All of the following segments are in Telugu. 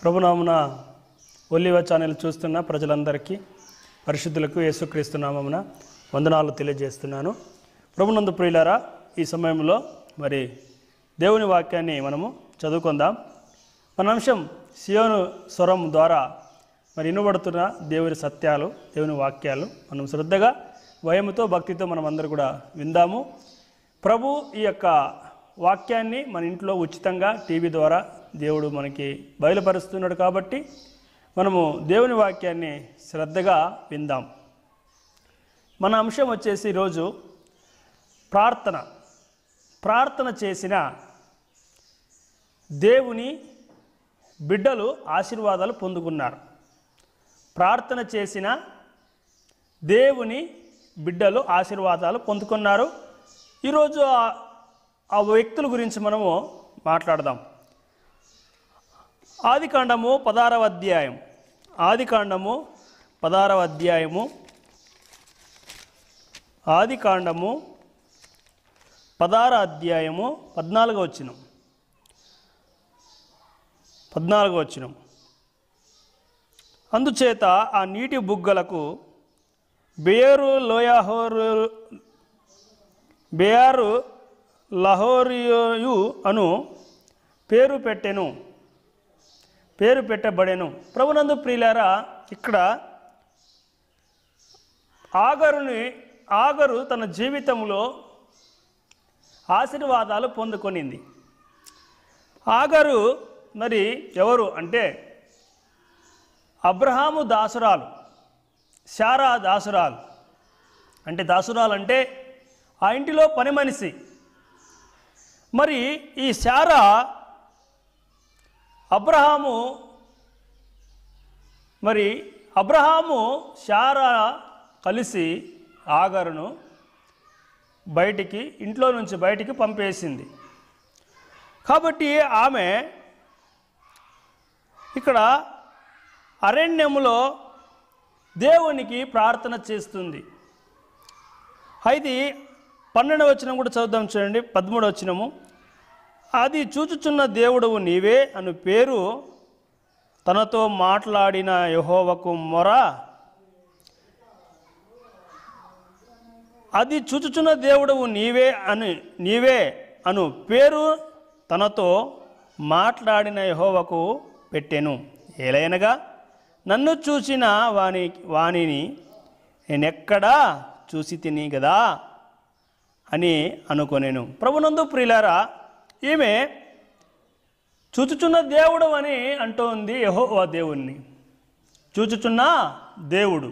ప్రభునామున ఒలివ ఛానల్ చూస్తున్న ప్రజలందరికీ పరిశుద్ధులకు యేసుక్రీస్తు నామమున వందనాలు తెలియజేస్తున్నాను ప్రభునందు ప్రియులారా ఈ సమయంలో మరి దేవుని వాక్యాన్ని మనము చదువుకుందాం మన అంశం సియోను స్వరం ద్వారా మరి వినబడుతున్న దేవుని సత్యాలు దేవుని వాక్యాలు మనం శ్రద్ధగా భయముతో భక్తితో మనం అందరూ కూడా విందాము ప్రభు ఈ యొక్క వాక్యాన్ని మన ఇంట్లో ఉచితంగా టీవీ ద్వారా దేవుడు మనకి బయలుపరుస్తున్నాడు కాబట్టి మనము దేవుని వాక్యాన్ని శ్రద్ధగా విందాం మన అంశం వచ్చేసి ఈరోజు ప్రార్థన ప్రార్థన చేసిన దేవుని బిడ్డలు ఆశీర్వాదాలు పొందుకున్నారు ప్రార్థన చేసిన దేవుని బిడ్డలు ఆశీర్వాదాలు పొందుకున్నారు ఈరోజు ఆ- ఆ వ్యక్తుల గురించి మనము మాట్లాడదాం ఆదికాండము పదారవ అధ్యాయం ఆదికాండము పదారవ అధ్యాయము ఆదికాండము పదార అధ్యాయము పద్నాలుగో వచ్చినం పద్నాలుగో వచ్చినం అందుచేత ఆ నీటి బుగ్గలకు బేరు లోయాహోరు బేయారు లహోరియు అను పేరు పెట్టెను పేరు పెట్టబడెను ప్రభునందు ప్రియులారా ఇక్కడ ఆగరుని ఆగరు తన జీవితంలో ఆశీర్వాదాలు పొందుకొనింది ఆగరు మరి ఎవరు అంటే అబ్రహాము దాసురాలు శారా దాసురాలు అంటే దాసురాలు అంటే ఆ ఇంటిలో పని మనిషి మరి ఈ శారా అబ్రహాము మరి అబ్రహాము శారా కలిసి ఆగరును బయటికి ఇంట్లో నుంచి బయటికి పంపేసింది కాబట్టి ఆమె ఇక్కడ అరణ్యములో దేవునికి ప్రార్థన చేస్తుంది అయితే పన్నెండవ వచనం కూడా చదువుదాం చూడండి పదమూడవ వచనము అది చూచుచున్న దేవుడవు నీవే అను పేరు తనతో మాట్లాడిన యహోవకు మొర అది చూచుచున్న దేవుడవు నీవే అని నీవే అను పేరు తనతో మాట్లాడిన యహోవకు పెట్టెను ఏలైనగా నన్ను చూసిన వాని వాణిని నేనెక్కడా చూసి తిని కదా అని అనుకొనేను ప్రభునందు ప్రియులారా ఈమె చూచుచున్న దేవుడు అని అంటోంది యహోవా దేవుణ్ణి చూచుచున్న దేవుడు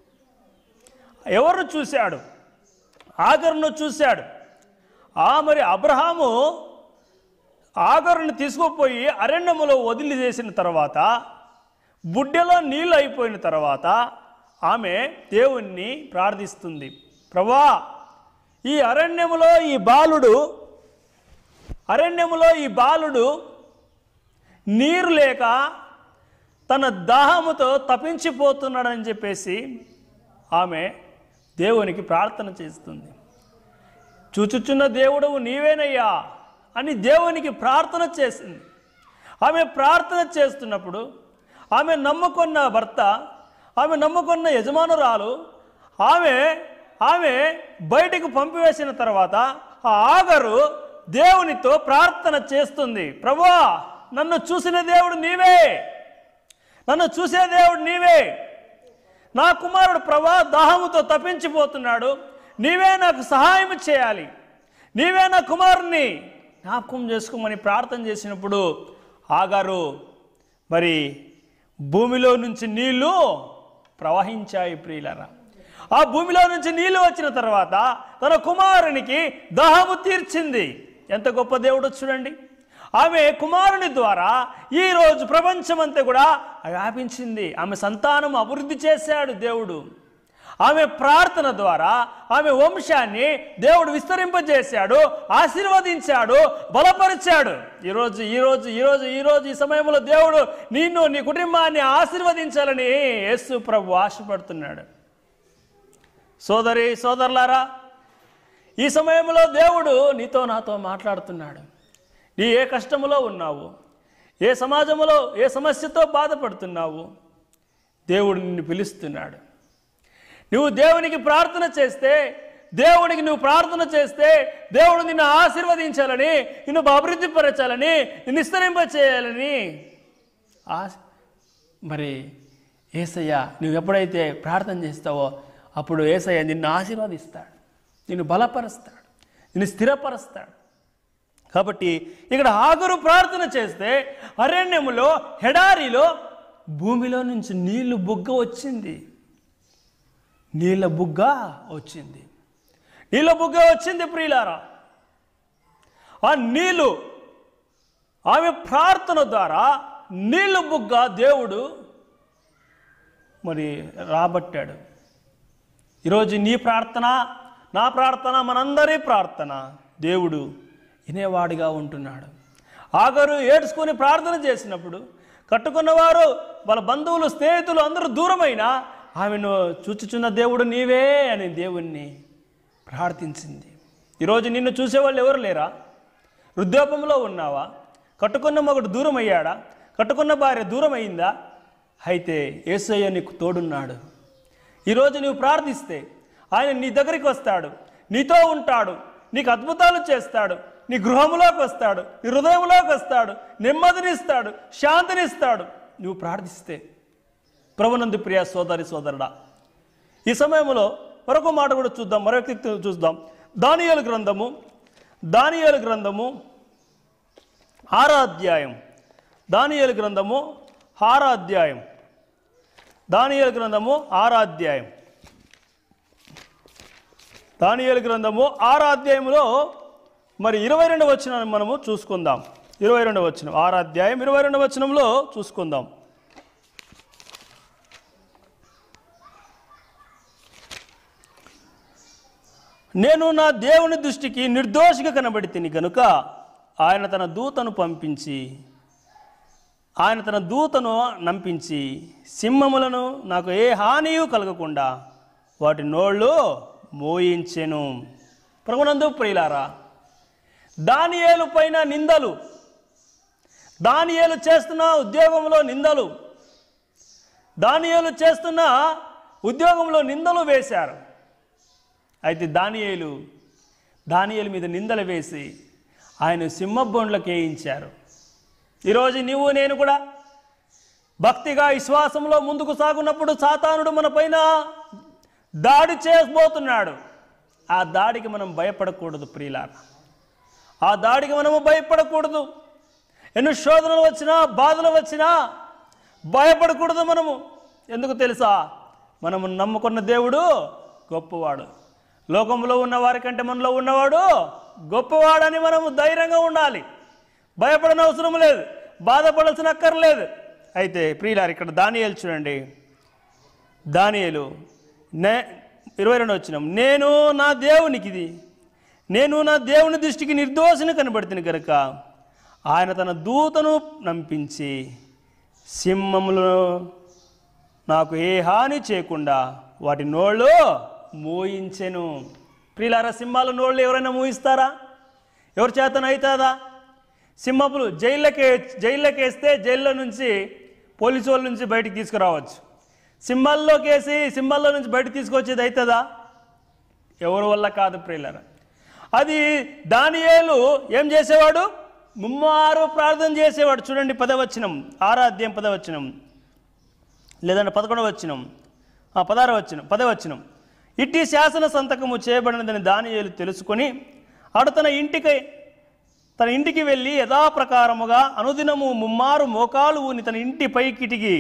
ఎవరు చూశాడు ఆగరును చూశాడు ఆ మరి అబ్రహాము ఆగరుని తీసుకుపోయి అరణ్యములో వదిలివేసిన తర్వాత బుడ్డెలో నీళ్ళు అయిపోయిన తర్వాత ఆమె దేవుణ్ణి ప్రార్థిస్తుంది ప్రభా ఈ అరణ్యములో ఈ బాలుడు అరణ్యములో ఈ బాలుడు నీరు లేక తన దాహముతో తపించిపోతున్నాడని చెప్పేసి ఆమె దేవునికి ప్రార్థన చేస్తుంది చూచుచున్న దేవుడవు నీవేనయ్యా అని దేవునికి ప్రార్థన చేసింది ఆమె ప్రార్థన చేస్తున్నప్పుడు ఆమె నమ్ముకున్న భర్త ఆమె నమ్ముకున్న యజమానురాలు ఆమె ఆమె బయటకు పంపివేసిన తర్వాత ఆ ఆగరు దేవునితో ప్రార్థన చేస్తుంది ప్రభా నన్ను చూసిన దేవుడు నీవే నన్ను చూసే దేవుడు నీవే నా కుమారుడు ప్రభా దాహముతో తప్పించిపోతున్నాడు నీవే నాకు సహాయం చేయాలి నీవే నా కుమారుణ్ణి జ్ఞాపకం చేసుకోమని ప్రార్థన చేసినప్పుడు ఆగారు మరి భూమిలో నుంచి నీళ్లు ప్రవహించాయి ప్రియులరా ఆ భూమిలో నుంచి నీళ్లు వచ్చిన తర్వాత తన కుమారునికి దాహము తీర్చింది ఎంత గొప్ప దేవుడు చూడండి ఆమె కుమారుని ద్వారా ఈరోజు ప్రపంచమంతా కూడా వ్యాపించింది ఆమె సంతానం అభివృద్ధి చేశాడు దేవుడు ఆమె ప్రార్థన ద్వారా ఆమె వంశాన్ని దేవుడు విస్తరింపజేశాడు ఆశీర్వదించాడు బలపరిచాడు ఈరోజు ఈరోజు ఈరోజు ఈరోజు ఈ సమయంలో దేవుడు నిన్ను నీ కుటుంబాన్ని ఆశీర్వదించాలని యేసు ప్రభు ఆశపడుతున్నాడు సోదరి సోదరులారా ఈ సమయంలో దేవుడు నీతో నాతో మాట్లాడుతున్నాడు నీ ఏ కష్టములో ఉన్నావు ఏ సమాజంలో ఏ సమస్యతో బాధపడుతున్నావు దేవుడు నిన్ను పిలుస్తున్నాడు నువ్వు దేవునికి ప్రార్థన చేస్తే దేవునికి నువ్వు ప్రార్థన చేస్తే దేవుడు నిన్ను ఆశీర్వదించాలని నిన్ను అభివృద్ధి పరచాలని నిన్ను విస్తరింప చేయాలని ఆశ మరి ఏసయ్య నువ్వు ఎప్పుడైతే ప్రార్థన చేస్తావో అప్పుడు ఏసయ్య నిన్ను ఆశీర్వదిస్తాడు నిన్ను బలపరుస్తాడు నిన్ను స్థిరపరుస్తాడు కాబట్టి ఇక్కడ ఆగరు ప్రార్థన చేస్తే అరణ్యములో హెడారిలో భూమిలో నుంచి నీళ్లు బుగ్గ వచ్చింది నీళ్ళ బుగ్గ వచ్చింది నీళ్ళ బుగ్గ వచ్చింది ప్రియులారా ఆ నీళ్ళు ఆమె ప్రార్థన ద్వారా నీళ్ళు బుగ్గ దేవుడు మరి రాబట్టాడు ఈరోజు నీ ప్రార్థన నా ప్రార్థన మనందరి ప్రార్థన దేవుడు వినేవాడిగా ఉంటున్నాడు ఆగరు ఏడ్చుకొని ప్రార్థన చేసినప్పుడు కట్టుకున్నవారు వాళ్ళ బంధువులు స్నేహితులు అందరూ దూరమైనా ఆమెను చూచుచున్న దేవుడు నీవే అని దేవుణ్ణి ప్రార్థించింది ఈరోజు నిన్ను చూసేవాళ్ళు ఎవరు లేరా వృద్ధాపంలో ఉన్నావా కట్టుకున్న మగుడు దూరం అయ్యాడా కట్టుకున్న భార్య దూరం అయిందా అయితే ఏసయ్య నీకు తోడున్నాడు ఈరోజు నువ్వు ప్రార్థిస్తే ఆయన నీ దగ్గరికి వస్తాడు నీతో ఉంటాడు నీకు అద్భుతాలు చేస్తాడు నీ గృహంలోకి వస్తాడు నీ హృదయంలోకి వస్తాడు నెమ్మదినిస్తాడు శాంతినిస్తాడు నువ్వు ప్రార్థిస్తే ప్రభునందు ప్రియ సోదరి సోదరుడా ఈ సమయంలో మరొక మాట కూడా చూద్దాం మరొక వ్యక్తి చూద్దాం దానియేలు గ్రంథము దానియేలు గ్రంథము ఆరో అధ్యాయం దానియేలు గ్రంథము ఆరో అధ్యాయం దానియేలు గ్రంథము ఆరో అధ్యాయం దానియేలు గ్రంథము ఆరో అధ్యాయంలో మరి ఇరవై రెండు వచ్చిన మనము చూసుకుందాం ఇరవై రెండు వచ్చిన ఆరో అధ్యాయం ఇరవై రెండు వచనంలో చూసుకుందాం నేను నా దేవుని దృష్టికి నిర్దోషిగా కనబడి తిని గనుక ఆయన తన దూతను పంపించి ఆయన తన దూతను నంపించి సింహములను నాకు ఏ హానియు కలగకుండా వాటి నోళ్ళు మోయించెను ప్రభునందు ప్రియులారా దానియేలు పైన నిందలు దానియేలు చేస్తున్న ఉద్యోగంలో నిందలు దానియేలు చేస్తున్న ఉద్యోగంలో నిందలు వేశారు అయితే దానియేలు దానియేలు మీద నిందలు వేసి ఆయన సింహబొండ్లకు వేయించారు ఈరోజు నీవు నేను కూడా భక్తిగా విశ్వాసంలో ముందుకు సాగున్నప్పుడు సాతానుడు మన పైన దాడి చేయబోతున్నాడు ఆ దాడికి మనం భయపడకూడదు ప్రియులారా ఆ దాడికి మనము భయపడకూడదు ఎన్ని శోధనలు వచ్చినా బాధలు వచ్చినా భయపడకూడదు మనము ఎందుకు తెలుసా మనము నమ్ముకున్న దేవుడు గొప్పవాడు లోకంలో ఉన్న వారికంటే మనలో ఉన్నవాడు గొప్పవాడని మనము ధైర్యంగా ఉండాలి భయపడని అవసరం లేదు బాధపడాల్సిన అక్కర్లేదు అయితే ప్రియులారు ఇక్కడ దానియేలు చూడండి దానియేలు నే ఇరవై రెండు వచ్చిన నేను నా దేవునికి ఇది నేను నా దేవుని దృష్టికి నిర్దోషిని కనబడుతుంది కనుక ఆయన తన దూతను నంపించి సింహములను నాకు ఏ హాని చేయకుండా వాటి నోళ్ళు మూయించెను ప్రియులారా సింహాల నోళ్ళు ఎవరైనా మూయిస్తారా ఎవరి చేతన అవుతుందా సింహపులు జైల్లోకి జైల్లోకి వేస్తే జైల్లో నుంచి పోలీసు వాళ్ళ నుంచి బయటికి తీసుకురావచ్చు సింహాల్లోకి వేసి సింహాల్లో నుంచి బయటకు తీసుకొచ్చేది అవుతుందా ఎవరి వల్ల కాదు ప్రియులరా అది దానియేలు ఏం చేసేవాడు ముమ్మారు ప్రార్థన చేసేవాడు చూడండి పదవచనం ఆరాధ్యం పదవచనం లేదంటే పదకొండవ వచ్చినం పదహార వచ్చినం పదవచనం ఇట్టి శాసన సంతకము చేయబడినదని దానియేలు తెలుసుకొని ఆడు తన ఇంటికి తన ఇంటికి వెళ్ళి యథాప్రకారముగా అనుదినము ముమ్మారు మోకాలు ఊని తన ఇంటి పై కిటికీ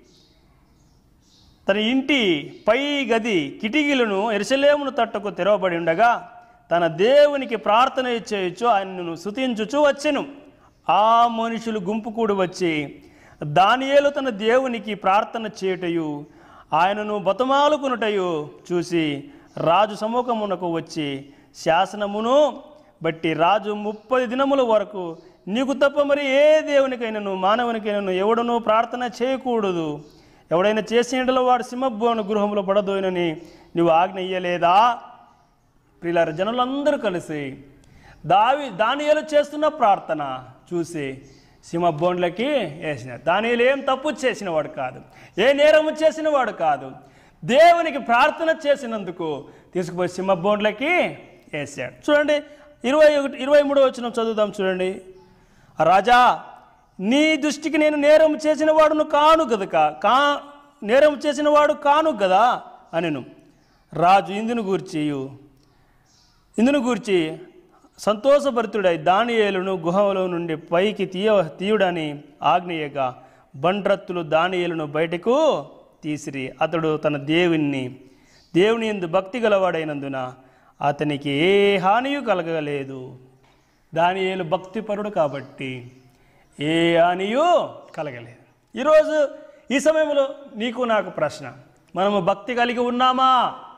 తన ఇంటి పై గది కిటికీలను ఎరుసలేమును తట్టుకు తెరవబడి ఉండగా తన దేవునికి ప్రార్థన చేయొచ్చు ఆయనను శుతించుచు వచ్చెను ఆ మనుషులు గుంపు కూడి వచ్చి దానియేలు తన దేవునికి ప్రార్థన చేయుటయు ఆయనను బతుమాలుకునుటయు చూసి రాజు సముఖమునకు వచ్చి శాసనమును బట్టి రాజు ముప్పది దినముల వరకు నీకు తప్ప మరి ఏ దేవునికైనాను మానవునికైనాను ఎవడనూ ప్రార్థన చేయకూడదు ఎవడైనా చేసిన వాడు సింహభువన గృహంలో పడదోయనని నువ్వు ఆజ్ఞ ఇయ్యలేదా ప్రియులార జనులందరూ కలిసి దావి దానియేలు చేస్తున్న ప్రార్థన చూసి సింహ బోన్లకి వేసినాడు దానిలో ఏం తప్పు చేసిన వాడు కాదు ఏ నేరము చేసిన వాడు కాదు దేవునికి ప్రార్థన చేసినందుకు తీసుకుపోయి సింహ బోన్లకి వేసాడు చూడండి ఇరవై ఒకటి ఇరవై మూడు వచ్చిన చదువుదాం చూడండి రాజా నీ దృష్టికి నేను నేరం చేసిన వాడును కాను గదక కా నేరం చేసిన వాడు కాను కదా అనెను రాజు ఇందును గూర్చి ఇందును గూర్చి సంతోషభరితుడై దానియేలును గుహలో నుండి పైకి తీయ తీయుడని ఆజ్ఞయగా బండ్రత్తులు దానియేలును బయటకు తీసిరి అతడు తన దేవుణ్ణి దేవుని ఎందు భక్తి గలవాడైనందున అతనికి ఏ హానియు కలగలేదు దానియేలు భక్తిపరుడు కాబట్టి ఏ హానియు కలగలేదు ఈరోజు ఈ సమయంలో నీకు నాకు ప్రశ్న మనము భక్తి కలిగి ఉన్నామా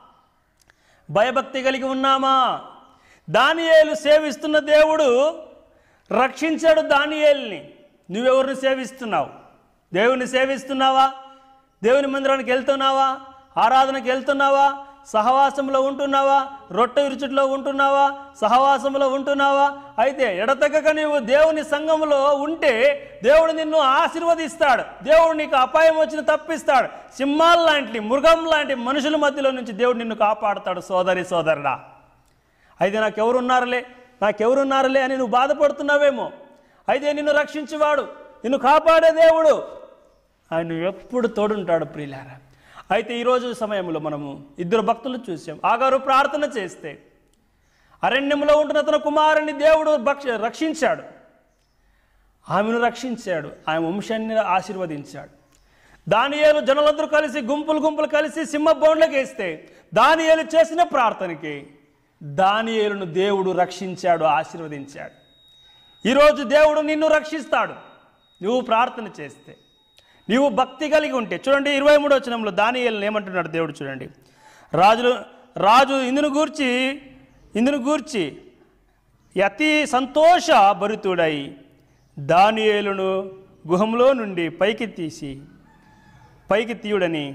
భయభక్తి కలిగి ఉన్నామా దానియేలు సేవిస్తున్న దేవుడు రక్షించాడు దానియేల్ని నువ్వెవరిని సేవిస్తున్నావు దేవుని సేవిస్తున్నావా దేవుని మందిరానికి వెళ్తున్నావా ఆరాధనకి వెళ్తున్నావా సహవాసంలో ఉంటున్నావా రొట్టె విరుచుట్లో ఉంటున్నావా సహవాసంలో ఉంటున్నావా అయితే ఎడతెగక నీవు దేవుని సంఘంలో ఉంటే దేవుడు నిన్ను ఆశీర్వదిస్తాడు దేవుడు నీకు అపాయం వచ్చిన తప్పిస్తాడు సింహాల లాంటి మృగం లాంటి మనుషుల మధ్యలో నుంచి దేవుడు నిన్ను కాపాడుతాడు సోదరి సోదరుడా అయితే నాకెవరున్నారులే నాకెవరున్నారులే అని నువ్వు బాధపడుతున్నావేమో అయితే నిన్ను రక్షించేవాడు నిన్ను కాపాడే దేవుడు ఆయన ఎప్పుడు తోడుంటాడు ప్రియులారా అయితే ఈరోజు సమయంలో మనము ఇద్దరు భక్తులు చూసాం ఆగారు ప్రార్థన చేస్తే అరణ్యంలో ఉంటున్న తన కుమారుని దేవుడు భక్ష రక్షించాడు ఆమెను రక్షించాడు ఆమె వంశాన్ని ఆశీర్వదించాడు దానియేలు జనులందరూ కలిసి గుంపులు గుంపులు కలిసి సింహ బోన్లకు వేస్తే దానియేలు చేసిన ప్రార్థనకి దానియేలును దేవుడు రక్షించాడు ఆశీర్వదించాడు ఈరోజు దేవుడు నిన్ను రక్షిస్తాడు నువ్వు ప్రార్థన చేస్తే నీవు భక్తి కలిగి ఉంటే చూడండి ఇరవై మూడు వచనంలో దానియేలును ఏమంటున్నాడు దేవుడు చూడండి రాజులు రాజు ఇందును గూర్చి ఇందును గూర్చి అతి సంతోష భరితుడై దానియేలును గుహంలో నుండి పైకి తీసి పైకి తీయుడని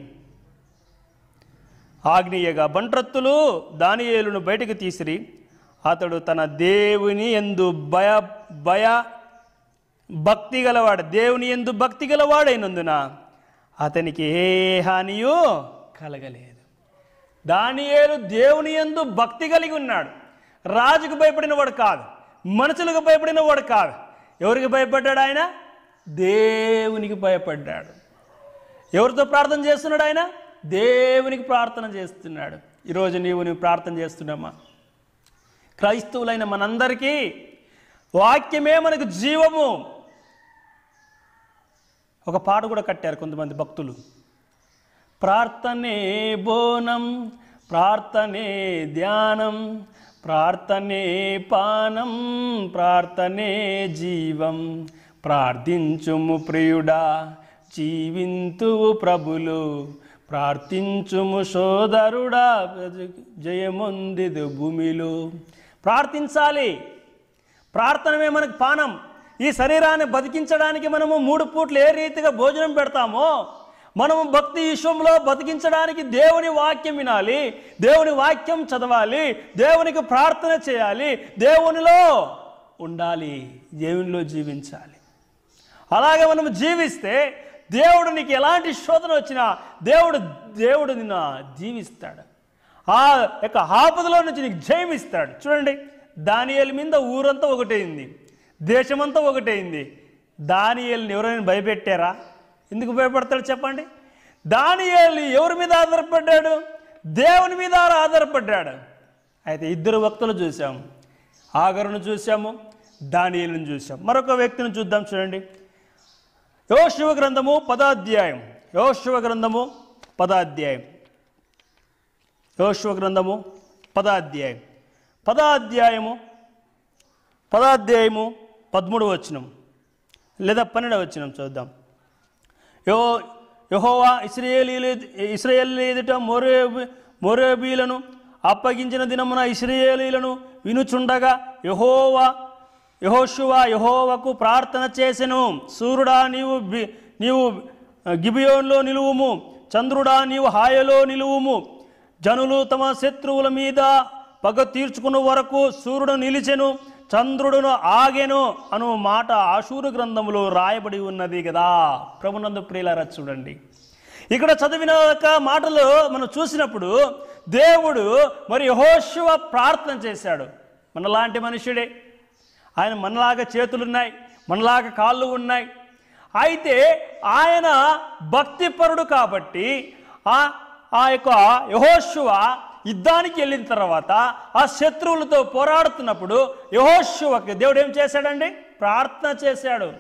ఆగ్నేయగా బంట్రత్తులు దానియేలును బయటకు తీసిరి అతడు తన దేవుని ఎందు భయ భయ భక్తి గలవాడు దేవుని ఎందు భక్తి గలవాడైనందున అతనికి ఏ హానియో కలగలేదు దానియేలు దేవుని ఎందు భక్తి కలిగి ఉన్నాడు రాజుకు భయపడిన వాడు కాదు మనుషులకు భయపడిన వాడు కాదు ఎవరికి భయపడ్డాడు ఆయన దేవునికి భయపడ్డాడు ఎవరితో ప్రార్థన చేస్తున్నాడు ఆయన దేవునికి ప్రార్థన చేస్తున్నాడు ఈరోజు నీవు నీవు ప్రార్థన చేస్తున్నామా క్రైస్తవులైన మనందరికీ వాక్యమే మనకు జీవము ఒక పాట కూడా కట్టారు కొంతమంది భక్తులు ప్రార్థనే బోనం ప్రార్థనే ధ్యానం ప్రార్థనే పానం ప్రార్థనే జీవం ప్రార్థించుము ప్రియుడా జీవింతువు ప్రభులు ప్రార్థించుము సోదరుడా జయముందిదు భూమిలో ప్రార్థించాలి ప్రార్థనమే మనకు పానం ఈ శరీరాన్ని బతికించడానికి మనము మూడు పూట్లు ఏ రీతిగా భోజనం పెడతామో మనము భక్తి విశ్వంలో బతికించడానికి దేవుని వాక్యం వినాలి దేవుని వాక్యం చదవాలి దేవునికి ప్రార్థన చేయాలి దేవునిలో ఉండాలి దేవునిలో జీవించాలి అలాగే మనం జీవిస్తే దేవుడు నీకు ఎలాంటి శోధన వచ్చినా దేవుడు దేవుడు నిన్ను జీవిస్తాడు ఆ యొక్క ఆపదలో నుంచి నీకు జయం ఇస్తాడు చూడండి దానియేలు మీద ఊరంతా ఒకటైంది దేశమంతా ఒకటైంది దానియేలుని ఎవరైనా భయపెట్టారా ఎందుకు భయపడతాడు చెప్పండి దానియేలు ఎవరి మీద ఆధారపడ్డాడు దేవుని మీద ఆధారపడ్డాడు అయితే ఇద్దరు భక్తులు చూసాము ఆగరును చూసాము దానియేలును చూసాం మరొక వ్యక్తిని చూద్దాం చూడండి యోశివ గ్రంథము పదాధ్యాయం యోశివ గ్రంథము పదాధ్యాయం యోశివ గ్రంథము పదాధ్యాయం పదాధ్యాయము పదాధ్యాయము పదమూడు వచనం లేదా పన్నెండవ వచనం చూద్దాం యో యహోవా ఇస్రాయేలీలు ఇస్రాయేల్ ఎదుట మొరేబి మొరేబీలను అప్పగించిన దినమున ఇస్రాయేలీలను వినుచుండగా యహోవా యహోషువ యహోవకు ప్రార్థన చేసెను సూర్యుడా నీవు బి- నీవు గిబియోన్లో నిలువుము చంద్రుడా నీవు హాయలో నిలువుము జనులు తమ శత్రువుల మీద పగ తీర్చుకున్న వరకు సూర్యుడు నిలిచెను చంద్రుడును ఆగెను అను మాట ఆశూరు గ్రంథములో రాయబడి ఉన్నది కదా ప్రభునందు ప్రియులారా చూడండి ఇక్కడ చదివిన ఒక మాటలు మనం చూసినప్పుడు దేవుడు మరి యెహోషువ ప్రార్థన చేశాడు మనలాంటి మనుషుడే ఆయన మనలాగా చేతులున్నాయి మనలాగా కాళ్ళు ఉన్నాయి అయితే ఆయన భక్తిపరుడు కాబట్టి ఆ ఆ యొక్క యహోశువ యుద్ధానికి వెళ్ళిన తర్వాత ఆ శత్రువులతో పోరాడుతున్నప్పుడు యహోశువకి దేవుడు ఏం చేశాడండి ప్రార్థన చేశాడు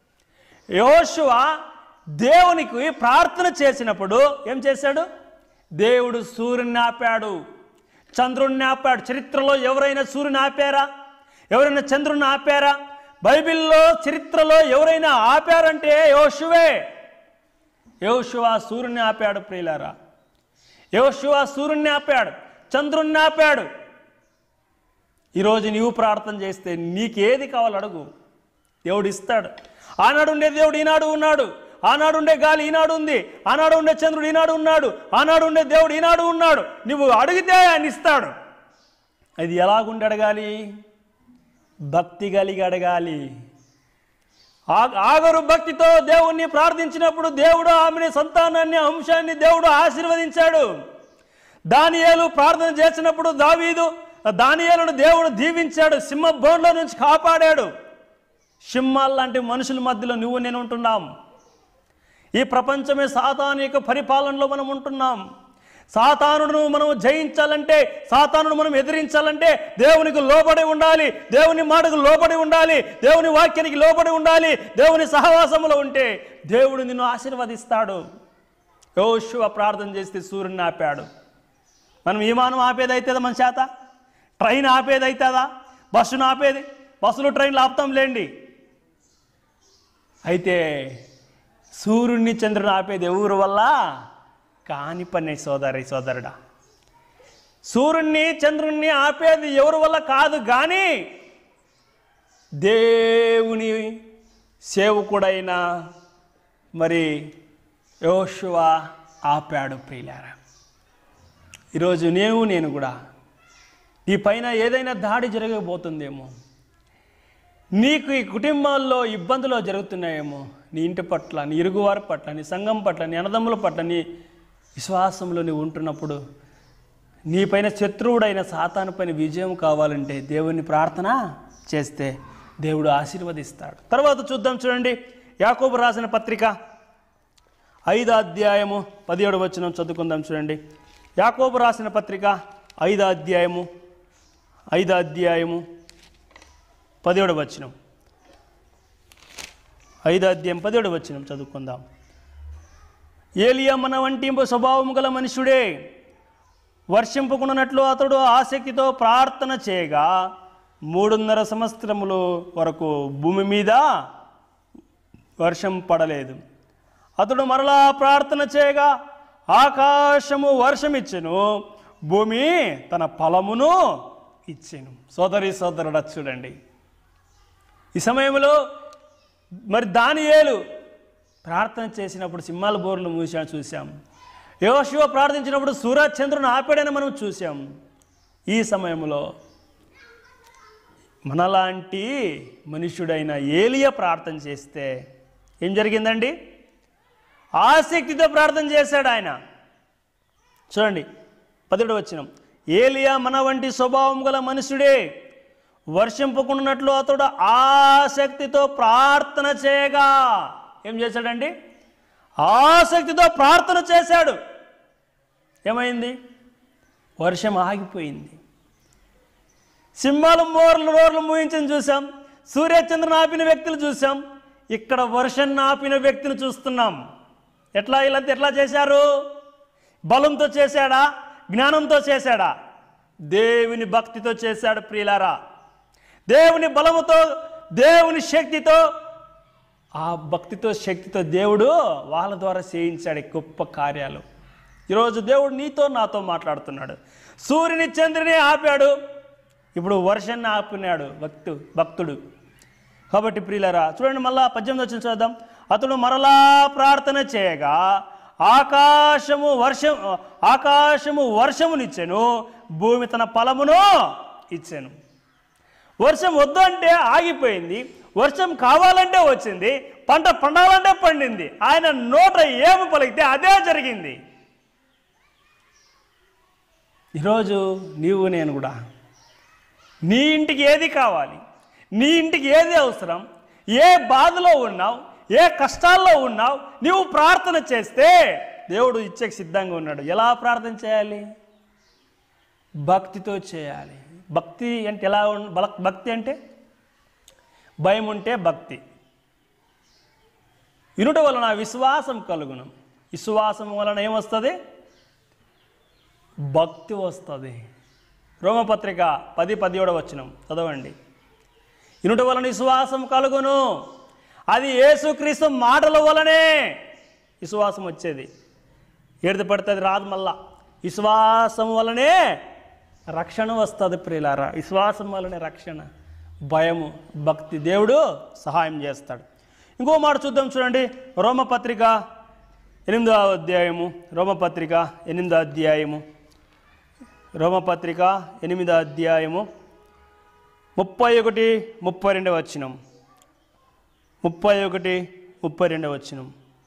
యహోశువ దేవునికి ప్రార్థన చేసినప్పుడు ఏం చేశాడు దేవుడు సూర్యుని ఆపాడు చంద్రుణ్ణి ఆపాడు చరిత్రలో ఎవరైనా సూర్యుని ఆపారా ఎవరైనా చంద్రుని ఆపారా బైబిల్లో చరిత్రలో ఎవరైనా ఆపారంటే యోషువే యోషువ సూర్యుని ఆపాడు ప్రియులారా యోషువ సూర్యుని ఆపాడు చంద్రుణ్ణి ఆపాడు ఈరోజు నీవు ప్రార్థన చేస్తే నీకేది కావాలో అడుగు దేవుడు ఇస్తాడు ఆనాడు ఉండే దేవుడు ఈనాడు ఉన్నాడు ఆనాడు ఉండే గాలి ఈనాడు ఉంది ఆనాడు ఉండే చంద్రుడు ఈనాడు ఉన్నాడు ఆనాడు ఉండే దేవుడు ఈనాడు ఉన్నాడు నువ్వు అడిగితే ఆయన ఇస్తాడు అది ఎలాగుండి అడగాలి భక్తి కలిగి అడగాలి ఆ- ఆగరు భక్తితో దేవుణ్ణి ప్రార్థించినప్పుడు దేవుడు ఆమెని సంతానాన్ని అంశాన్ని దేవుడు ఆశీర్వదించాడు దానియేలు ప్రార్థన చేసినప్పుడు దావీదు దానియేలును దేవుడు దీవించాడు సింహ బోన్లో నుంచి కాపాడాడు సింహాల్ లాంటి మనుషుల మధ్యలో నువ్వు నేను ఉంటున్నాం ఈ ప్రపంచమే సాతాను యొక్క పరిపాలనలో మనం ఉంటున్నాం సాతానును మనం జయించాలంటే సాతానును మనం ఎదిరించాలంటే దేవునికి లోబడి ఉండాలి దేవుని మాటకు లోబడి ఉండాలి దేవుని వాక్యానికి లోబడి ఉండాలి దేవుని సహవాసంలో ఉంటే దేవుడు నిన్ను ఆశీర్వదిస్తాడు యోశువ ప్రార్థన చేస్తే సూర్యుని ఆపాడు మనం విమానం ఆపేది అవుతుందా మన చేత ట్రైన్ ఆపేది అవుతుందా బస్సును ఆపేది బస్సులు ట్రైన్లు ఆపుతాం లేండి అయితే సూర్యుడిని చంద్రుని ఆపేది ఎవరు వల్ల కాని పని సోదరి సోదరుడా సూర్యుడిని చంద్రుణ్ణి ఆపేది ఎవరి వల్ల కాదు కానీ దేవుని సేవకుడైన మరి యోషువ ఆపాడు ప్రియులారా ఈరోజు నేను నేను కూడా నీ పైన ఏదైనా దాడి జరగబోతుందేమో నీకు ఈ కుటుంబాల్లో ఇబ్బందులు జరుగుతున్నాయేమో నీ ఇంటి పట్ల నీ ఇరుగువారి పట్ల నీ సంఘం పట్ల నీ అన్నదమ్ముల పట్ల నీ విశ్వాసంలో నీవు ఉంటున్నప్పుడు నీ పైన శత్రువుడైన సాతాను పైన విజయం కావాలంటే దేవుని ప్రార్థన చేస్తే దేవుడు ఆశీర్వదిస్తాడు తర్వాత చూద్దాం చూడండి యాకోబు రాసిన పత్రిక ఐదో అధ్యాయము పదిహేడు వచనం చదువుకుందాం చూడండి యాకోబు రాసిన పత్రిక ఐదో అధ్యాయము ఐదో అధ్యాయము పదిహేడు వచనం ఐదో అధ్యాయం పదిహేడు వచనం చదువుకుందాం ఏలియా మన వంటి స్వభావము గల మనుషుడే వర్షింపుకున్నట్లు అతడు ఆసక్తితో ప్రార్థన చేయగా మూడున్నర సంవత్సరముల వరకు భూమి మీద వర్షం పడలేదు అతడు మరలా ప్రార్థన చేయగా ఆకాశము వర్షమిచ్చెను భూమి తన ఫలమును ఇచ్చెను సోదరి సోదరుడు చూడండి ఈ సమయంలో మరి దానియేలు ప్రార్థన చేసినప్పుడు సింహాల బోర్లు మూసా చూసాం యోశివ ప్రార్థించినప్పుడు సూర్యచంద్రుని ఆపాడని మనం చూసాం ఈ సమయంలో మనలాంటి మనుష్యుడైన ఏలియా ప్రార్థన చేస్తే ఏం జరిగిందండి ఆసక్తితో ప్రార్థన చేశాడు ఆయన చూడండి పదిహేడు వచ్చిన ఏలియా మన వంటి స్వభావం గల మనుషుడే వర్షింపకున్నట్లు అతడు ఆసక్తితో ప్రార్థన చేయగా ఏం చేశాడండి ఆసక్తితో ప్రార్థన చేశాడు ఏమైంది వర్షం ఆగిపోయింది సింహాలు మోర్లు రోడ్లు మూయించని చూసాం సూర్యచంద్రను ఆపిన వ్యక్తులు చూసాం ఇక్కడ వర్షం ఆపిన వ్యక్తిని చూస్తున్నాం ఎట్లా ఇలా ఎట్లా చేశారు బలంతో చేశాడా జ్ఞానంతో చేశాడా దేవుని భక్తితో చేశాడు ప్రియులారా దేవుని బలముతో దేవుని శక్తితో ఆ భక్తితో శక్తితో దేవుడు వాళ్ళ ద్వారా చేయించాడు ఈ గొప్ప కార్యాలు ఈరోజు దేవుడు నీతో నాతో మాట్లాడుతున్నాడు సూర్యుని చంద్రుని ఆపాడు ఇప్పుడు వర్షాన్ని ఆపినాడు భక్తు భక్తుడు కాబట్టి ప్రియులరా చూడండి మళ్ళా పద్దెనిమిది వచ్చిన చూద్దాం అతడు మరలా ప్రార్థన చేయగా ఆకాశము వర్షం ఆకాశము వర్షమునిచ్చెను భూమి తన ఫలమును ఇచ్చెను వర్షం వద్దు అంటే ఆగిపోయింది వర్షం కావాలంటే వచ్చింది పంట పండాలంటే పండింది ఆయన నోట ఏమి పలికితే అదే జరిగింది ఈరోజు నీవు నేను కూడా నీ ఇంటికి ఏది కావాలి నీ ఇంటికి ఏది అవసరం ఏ బాధలో ఉన్నావు ఏ కష్టాల్లో ఉన్నావు నీవు ప్రార్థన చేస్తే దేవుడు ఇచ్చేకి సిద్ధంగా ఉన్నాడు ఎలా ప్రార్థన చేయాలి భక్తితో చేయాలి భక్తి అంటే ఎలా ఉన్ బల- భక్తి అంటే భయం ఉంటే భక్తి వినుట వలన విశ్వాసం కలుగును విశ్వాసం వలన ఏమొస్తుంది భక్తి వస్తుంది రోమపత్రిక పది పదిహేడు వచ్చినం చదవండి ఇనుట వలన విశ్వాసం కలుగును అది యేసుక్రీస్తు మాటల వలనే విశ్వాసం వచ్చేది ఏడిది పడుతుంది రాదు మళ్ళా విశ్వాసం వలనే రక్షణ వస్తుంది ప్రియులారా విశ్వాసం వలనే రక్షణ భయము భక్తి దేవుడు సహాయం చేస్తాడు ఇంకో మాట చూద్దాం చూడండి రోమపత్రిక ఎనిమిదో అధ్యాయము రోమపత్రిక ఎనిమిదో అధ్యాయము రోమపత్రిక ఎనిమిదో అధ్యాయము ముప్పై ఒకటి ముప్పై రెండు వచ్చినం ముప్పై ఒకటి ముప్పై రెండు వచ్చినం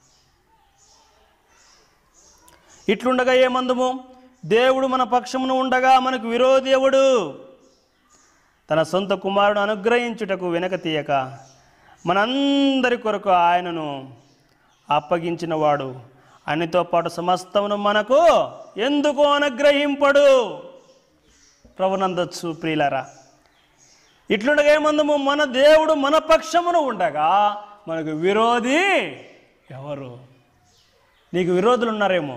ఇట్లుండగా ఏమందుము దేవుడు మన పక్షమును ఉండగా మనకు విరోధి ఎవడు తన సొంత కుమారుడు అనుగ్రహించుటకు వెనక తీయక మనందరి కొరకు ఆయనను అప్పగించిన వాడు ఆయనతో పాటు సమస్తమును మనకు ఎందుకు అనుగ్రహింపడు ప్రభునందచ్చు ప్రియులరా ఇట్లుండగా ఏమందము మన దేవుడు మన పక్షమును ఉండగా మనకు విరోధి ఎవరు నీకు విరోధులు ఉన్నారేమో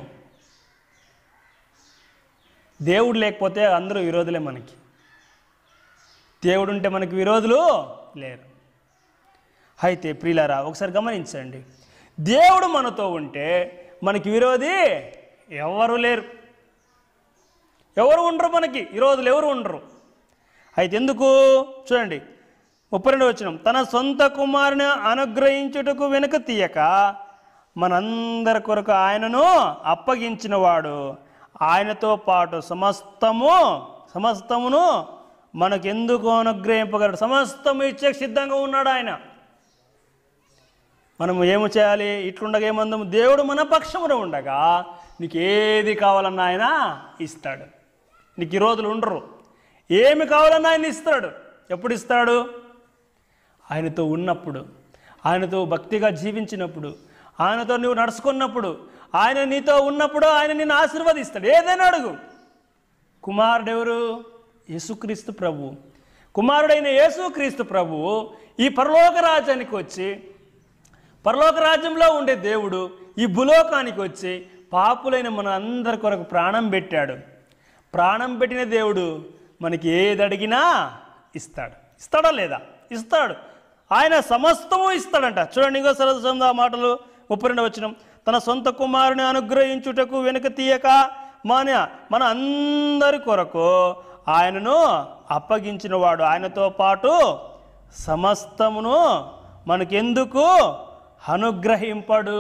దేవుడు లేకపోతే అందరూ విరోధులే మనకి దేవుడు ఉంటే మనకి విరోధులు లేరు అయితే ప్రియులారా ఒకసారి గమనించండి దేవుడు మనతో ఉంటే మనకి విరోధి ఎవరు లేరు ఎవరు ఉండరు మనకి విరోధులు ఎవరు ఉండరు అయితే ఎందుకు చూడండి ముప్పై రెండు వచ్చిన తన సొంత కుమారుని అనుగ్రహించుటకు వెనుక తీయక మనందరి కొరకు ఆయనను అప్పగించిన వాడు ఆయనతో పాటు సమస్తము సమస్తమును మనకెందుకు అనుగ్రహింపగలడు సమస్తము ఇచ్చే సిద్ధంగా ఉన్నాడు ఆయన మనం ఏమి చేయాలి ఇట్లుండగా ఏమందము దేవుడు మన పక్షమున ఉండగా నీకు ఏది కావాలన్నా ఆయన ఇస్తాడు నీకు ఈ రోజులు ఉండరు ఏమి కావాలన్నా ఆయన ఇస్తాడు ఎప్పుడు ఇస్తాడు ఆయనతో ఉన్నప్పుడు ఆయనతో భక్తిగా జీవించినప్పుడు ఆయనతో నువ్వు నడుచుకున్నప్పుడు ఆయన నీతో ఉన్నప్పుడు ఆయన నిన్ను ఆశీర్వదిస్తాడు ఏదైనా అడుగు కుమారుడు ఎవరు యేసుక్రీస్తు ప్రభు కుమారుడైన యేసుక్రీస్తు ప్రభు ఈ పరలోక రాజ్యానికి వచ్చి పరలోక రాజ్యంలో ఉండే దేవుడు ఈ భూలోకానికి వచ్చి పాపులైన మన అందరి కొరకు ప్రాణం పెట్టాడు ప్రాణం పెట్టిన దేవుడు మనకి ఏది అడిగినా ఇస్తాడు ఇస్తాడా లేదా ఇస్తాడు ఆయన సమస్తము ఇస్తాడంట చూడండి ఇంకో సరస్వం ఆ మాటలు ముప్పై రెండు వచ్చిన తన సొంత కుమారుని అనుగ్రహించుటకు వెనుక తీయక మన మన అందరి కొరకు ఆయనను అప్పగించిన వాడు ఆయనతో పాటు సమస్తమును మనకెందుకు అనుగ్రహింపడు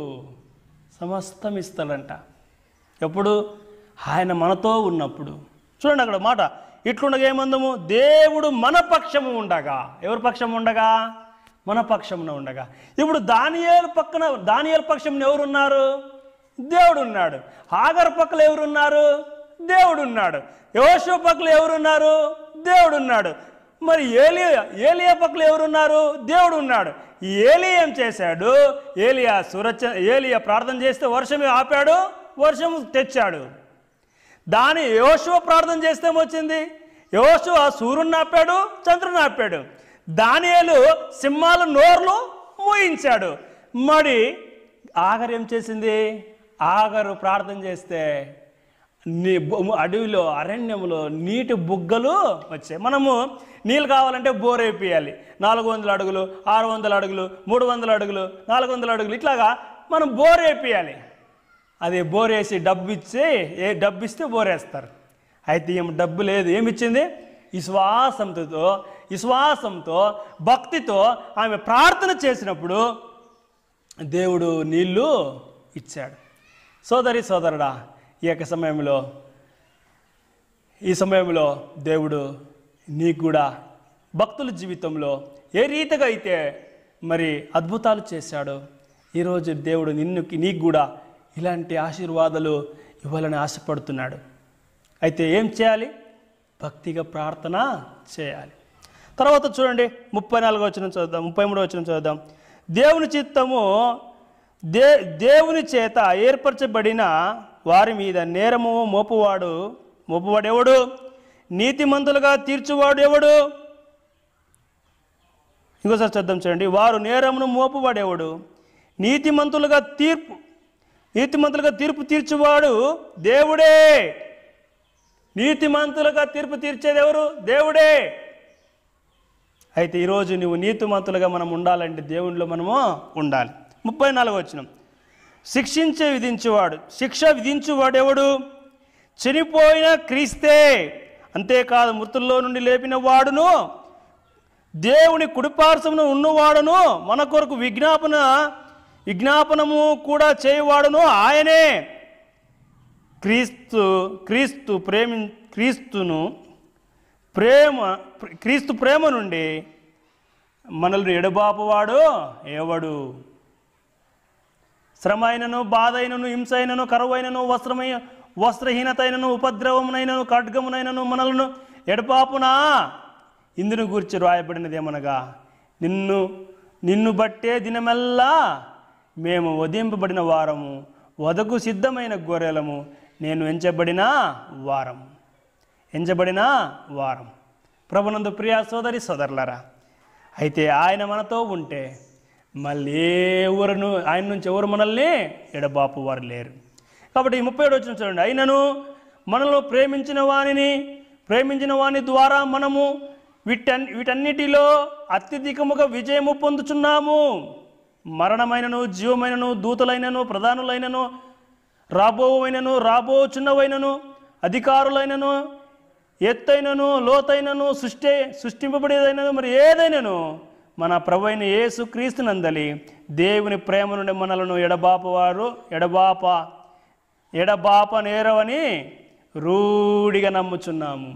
సమస్తం ఇస్తాడంట ఎప్పుడు ఆయన మనతో ఉన్నప్పుడు చూడండి అక్కడ మాట ఇట్లుండగా ఏమందము దేవుడు మన పక్షము ఉండగా ఎవరి పక్షం ఉండగా మన పక్షమున ఉండగా ఇప్పుడు దానియేలు పక్కన దానియేలు పక్షంలో ఎవరున్నారు దేవుడు ఉన్నాడు ఆగర్ పక్కల ఎవరున్నారు దేవుడు ఉన్నాడు యోషో పక్కల ఎవరున్నారు దేవుడు ఉన్నాడు మరి ఏలియా ఏలియా పక్కల ఎవరున్నారు దేవుడు ఉన్నాడు ఈ ఏలియా ఏం చేశాడు ఏలియా సురచ ఏలియా ప్రార్థన చేస్తే వర్షమే ఆపాడు వర్షం తెచ్చాడు దాని యోశువ ప్రార్థన చేస్తే ఏమొచ్చింది యోశువ సూర్యుని ఆపాడు చంద్రుని ఆపాడు దానియేలు సింహాల నోర్లు మూయించాడు మరి ఆగరు ఏం చేసింది ఆగరు ప్రార్థన చేస్తే నీ బొ- అడవిలో అరణ్యంలో నీటి బుగ్గలు వచ్చాయి మనము నీళ్ళు కావాలంటే బోర్ వేపియాలి నాలుగు వందల అడుగులు ఆరు వందల అడుగులు మూడు వందల అడుగులు నాలుగు వందల అడుగులు ఇట్లాగా మనం బోర్ వేపియాలి అది బోర్ వేసి డబ్బు ఇచ్చి ఏ డబ్బు ఇస్తే బోర్ వేస్తారు అయితే ఏం డబ్బు లేదు ఏమి ఇచ్చింది విశ్వాసంతో విశ్వాసంతో భక్తితో ఆమె ప్రార్థన చేసినప్పుడు దేవుడు నీళ్ళు ఇచ్చాడు సోదరి సోదరుడా ఈ యొక్క సమయంలో ఈ సమయంలో దేవుడు నీకు కూడా భక్తుల జీవితంలో ఏ రీతిగా అయితే మరి అద్భుతాలు చేశాడో ఈరోజు దేవుడు నిన్ను నీకు కూడా ఇలాంటి ఆశీర్వాదాలు ఇవ్వాలని ఆశపడుతున్నాడు అయితే ఏం చేయాలి భక్తిగా ప్రార్థన చేయాలి తర్వాత చూడండి ముప్పై నాలుగో వచ్చిన చూద్దాం ముప్పై మూడో వచ్చిన చూద్దాం దేవుని చిత్తము దే దేవుని చేత ఏర్పరచబడిన వారి మీద నేరము మోపువాడు మోపువాడు ఎవడు నీతిమంతులుగా తీర్చువాడు ఎవడు ఇంకోసారి చూద్దాం చూడండి వారు నేరమును మోపువాడేవాడు నీతిమంతులుగా తీర్పు నీతిమంతులుగా తీర్పు తీర్చువాడు దేవుడే నీతిమంతులుగా తీర్పు తీర్చేది ఎవరు దేవుడే అయితే ఈరోజు నువ్వు నీతిమంతులుగా మనం ఉండాలంటే దేవునిలో మనము ఉండాలి ముప్పై నాలుగు వచ్చిన శిక్షించే విధించేవాడు శిక్ష విధించువాడు ఎవడు చనిపోయిన క్రీస్తే అంతేకాదు మృతుల్లో నుండి లేపిన వాడును దేవుని కుడిపార్శ్వమున ఉన్నవాడును మన కొరకు విజ్ఞాపన విజ్ఞాపనము కూడా చేయవాడును ఆయనే క్రీస్తు క్రీస్తు ప్రేమి క్రీస్తును ప్రేమ క్రీస్తు ప్రేమ నుండి మనల్ని ఎడబాపువాడు ఎవడు శ్రమ అయినను బాధ అయినను హింస అయినను కరువైనను వస్త్రమై వస్త్రహీనతైనను ఉపద్రవమునైనను ఖడ్గమునైనను మనలను ఎడపాపునా ఇందును గూర్చి రాయబడినదేమనగా నిన్ను నిన్ను బట్టే దినమెల్లా మేము వధింపబడిన వారము వదకు సిద్ధమైన గొర్రెలము నేను ఎంచబడిన వారం ఎంచబడిన వారం ప్రభునందు ప్రియా సోదరి సోదరులరా అయితే ఆయన మనతో ఉంటే మళ్ళీ ఎవరును ఆయన నుంచి ఎవరు మనల్ని ఎడబాపు వారు లేరు కాబట్టి ఈ ముప్పై ఏడు వచ్చిన చూడండి అయినను మనలో ప్రేమించిన వానిని ప్రేమించిన వాని ద్వారా మనము వీటన్ వీటన్నిటిలో అత్యధికముగా విజయము పొందుచున్నాము మరణమైనను జీవమైనను దూతలైనను ప్రధానులైనను రాబోవైనను రాబోచున్నవైనను అధికారులైనను ఎత్తైనను లోతైనను సృష్టి సృష్టింపబడేదైనను మరి ఏదైనను మన ప్రభు అయిన యేసు క్రీస్తునందలి దేవుని ప్రేమ నుండి మనలను ఎడబాపవారు ఎడబాప ఎడబాప నేరవని రూఢిగా నమ్ముచున్నాము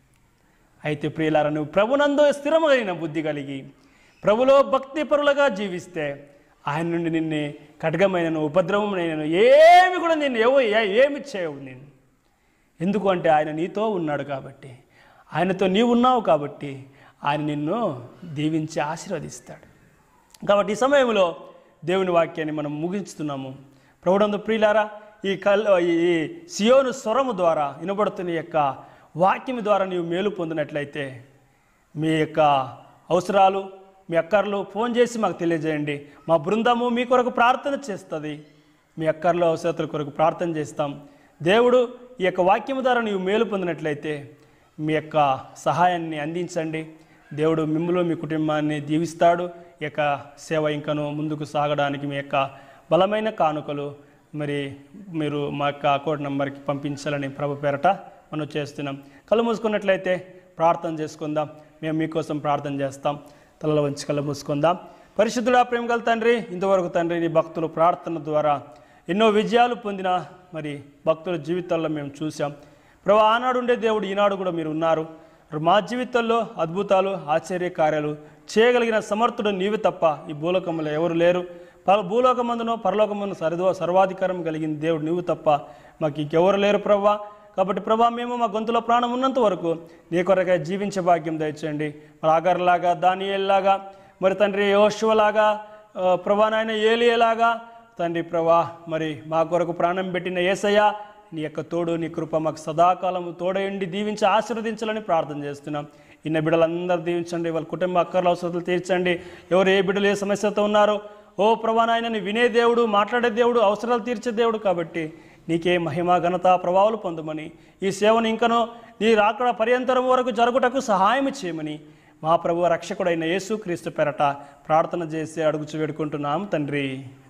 అయితే ప్రియులారా నువ్వు ప్రభునందు స్థిరమైన బుద్ధి కలిగి ప్రభులో భక్తి పరులుగా జీవిస్తే ఆయన నుండి నిన్ను ఖడ్గమైనను ఉపద్రవమైనను ఏమి కూడా నేను ఏవో ఏ- ఏమి చేయవు నేను ఎందుకు అంటే ఆయన నీతో ఉన్నాడు కాబట్టి ఆయనతో నీవు ఉన్నావు కాబట్టి ఆయన నిన్ను దీవించి ఆశీర్వదిస్తాడు కాబట్టి ఈ సమయంలో దేవుని వాక్యాన్ని మనం ముగించుతున్నాము ప్రభుడందు ప్రియులారా ఈ కల్ ఈ సియోను స్వరము ద్వారా వినబడుతున్న ఈ యొక్క వాక్యం ద్వారా నీవు మేలు పొందినట్లయితే మీ యొక్క అవసరాలు మీ అక్కర్లు ఫోన్ చేసి మాకు తెలియజేయండి మా బృందము మీ కొరకు ప్రార్థన చేస్తుంది మీ అక్కర్లు అవసరతల కొరకు ప్రార్థన చేస్తాం దేవుడు ఈ యొక్క వాక్యం ద్వారా నీవు మేలు పొందినట్లయితే మీ యొక్క సహాయాన్ని అందించండి దేవుడు మిమ్మల్ని మీ కుటుంబాన్ని దీవిస్తాడు ఈ యొక్క సేవ ఇంకను ముందుకు సాగడానికి మీ యొక్క బలమైన కానుకలు మరి మీరు మా యొక్క అకౌంట్ నెంబర్కి పంపించాలని ప్రభు పేరట మనం చేస్తున్నాం కళ్ళు మూసుకున్నట్లయితే ప్రార్థన చేసుకుందాం మేము మీకోసం ప్రార్థన చేస్తాం తలలో వంచి కళ్ళు మూసుకుందాం పరిశుద్ధుడా ప్రేమ గల తండ్రి ఇంతవరకు తండ్రి నీ భక్తులు ప్రార్థన ద్వారా ఎన్నో విజయాలు పొందిన మరి భక్తుల జీవితాల్లో మేము చూసాం ప్రభు ఆనాడు ఉండే దేవుడు ఈనాడు కూడా మీరు ఉన్నారు మా జీవితాల్లో అద్భుతాలు ఆశ్చర్య కార్యాలు చేయగలిగిన సమర్థుడు నీవు తప్ప ఈ భూలోకంలో ఎవరు లేరు పర భూలోకమందునో పరలోకమందు సర్వ సర్వాధికారం కలిగిన దేవుడు నువ్వు తప్ప మాకు ఇంకెవరు లేరు ప్రభా కాబట్టి ప్రభా మేము మా గొంతులో ప్రాణం ఉన్నంత వరకు నీ కొరకై జీవించే భాగ్యం దయచేయండి మరి ఆగర్లాగా దానియేల్లాగా మరి తండ్రి యోశువలాగా ఆ, ప్రభా నాయన ఏలియలాగా తండ్రి ప్రభా మరి మా కొరకు ప్రాణం పెట్టిన ఏసయ్య నీ యొక్క తోడు నీ కృప మాకు సదాకాలం తోడయండి దీవించి ఆశీర్వదించాలని ప్రార్థన చేస్తున్నాం ఇన్న బిడ్డలందరూ దీవించండి వాళ్ళ కుటుంబ అక్కర్ల అవసరాలు తీర్చండి ఎవరు ఏ బిడ్డలు ఏ సమస్యతో ఉన్నారో ఓ ప్రభా నాయన వినే దేవుడు మాట్లాడే దేవుడు అవసరాలు తీర్చే దేవుడు కాబట్టి నీకే మహిమ ఘనత ప్రభావాలు పొందమని ఈ సేవను ఇంకనో నీ రాకడ పర్యంతరం వరకు జరుగుటకు సహాయం చేయమని మా ప్రభు రక్షకుడైన యేసుక్రీస్తు పెరట ప్రార్థన చేసి అడుగుచు వేడుకుంటున్నాం తండ్రి